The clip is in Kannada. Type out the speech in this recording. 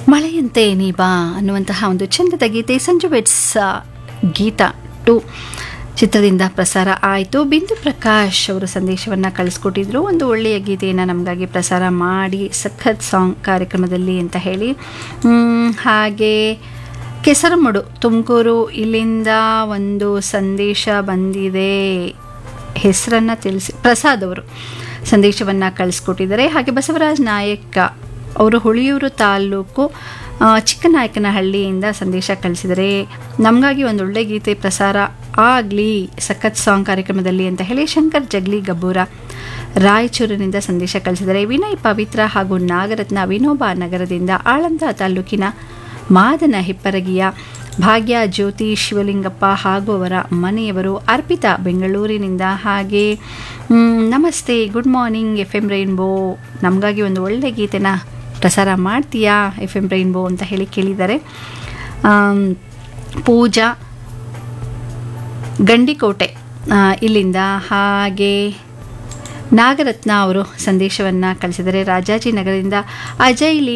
ಮಳೆಯಂತೆ ನೀ ಬಾ ಅನ್ನುವಂತಹ ಒಂದು ಚಂದದ ಗೀತೆ ಸಂಜು ವೆಟ್ಸ್ ಗೀತ ಟು ಚಿತ್ರದಿಂದ ಪ್ರಸಾರ ಆಯಿತು ಬಿಂದು ಪ್ರಕಾಶ್ ಅವರು ಸಂದೇಶವನ್ನು ಕಳಿಸ್ಕೊಟ್ಟಿದ್ರು ಒಂದು ಒಳ್ಳೆಯ ಗೀತೆಯನ್ನು ನಮಗಾಗಿ ಪ್ರಸಾರ ಮಾಡಿ ಸಖತ್ ಸಾಂಗ್ ಕಾರ್ಯಕ್ರಮದಲ್ಲಿ ಅಂತ ಹೇಳಿ ಮ್, ಹಾಗೆ ಕೆಸರಮಡು ತುಮಕೂರು ಇಲ್ಲಿಂದ ಒಂದು ಸಂದೇಶ ಬಂದಿದೆ ಹೆಸರನ್ನು ತಿಳಿಸಿ ಪ್ರಸಾದ್ ಅವರು ಸಂದೇಶವನ್ನು ಕಳಿಸ್ಕೊಟ್ಟಿದ್ದಾರೆ ಹಾಗೆ ಬಸವರಾಜ್ ನಾಯಕ ಅವರು ಹುಳಿಯೂರು ತಾಲೂಕು ಆ, ಚಿಕ್ಕನಾಯಕನಹಳ್ಳಿಯಿಂದ ಸಂದೇಶ ಕಳಿಸಿದರೆ ನಮಗಾಗಿ ಒಂದು ಒಳ್ಳೆ ಗೀತೆ ಪ್ರಸಾರ ಆಗಲಿ ಸಖತ್ ಸಾಂಗ್ ಕಾರ್ಯಕ್ರಮದಲ್ಲಿ ಅಂತ ಹೇಳಿ ಶಂಕರ್ ಜಗ್ಲಿ ಗಬ್ಬೂರ ರಾಯಚೂರಿನಿಂದ ಸಂದೇಶ ಕಳಿಸಿದರೆ ವಿನಯ್ ಪವಿತ್ರ ಹಾಗೂ ನಾಗರತ್ನ ವಿನೋಬಾ ನಗರದಿಂದ ಆಳಂದ ತಾಲೂಕಿನ ಮಾದನ ಹಿಪ್ಪರಗಿಯ ಭಾಗ್ಯ ಜ್ಯೋತಿ ಶಿವಲಿಂಗಪ್ಪ ಹಾಗೂ ಅವರ ಮನೆಯವರು ಅರ್ಪಿತಾ ಬೆಂಗಳೂರಿನಿಂದ ಹಾಗೆ ಮ್, ನಮಸ್ತೆ good morning F M Rainbow ನಮಗಾಗಿ ಒಂದು ಒಳ್ಳೆ ಗೀತೆನ ಪ್ರಸಾರ ಮಾಡ್ತೀಯಾ ಎಫ್ ಎಮ್ ರೈನ್ಬೋ ಅಂತ ಹೇಳಿ ಕೇಳಿದ್ದಾರೆ ಆಮ್, ಪೂಜಾ ಗಂಡಿಕೋಟೆ ಆ, ಇಲ್ಲಿಂದ ಹಾಗೆ ನಾಗರತ್ನ ಅವರು ಸಂದೇಶವನ್ನು ಕಳಿಸಿದರೆ ರಾಜಾಜಿನಗರದಿಂದ ಅಜಯ್ ಲೀ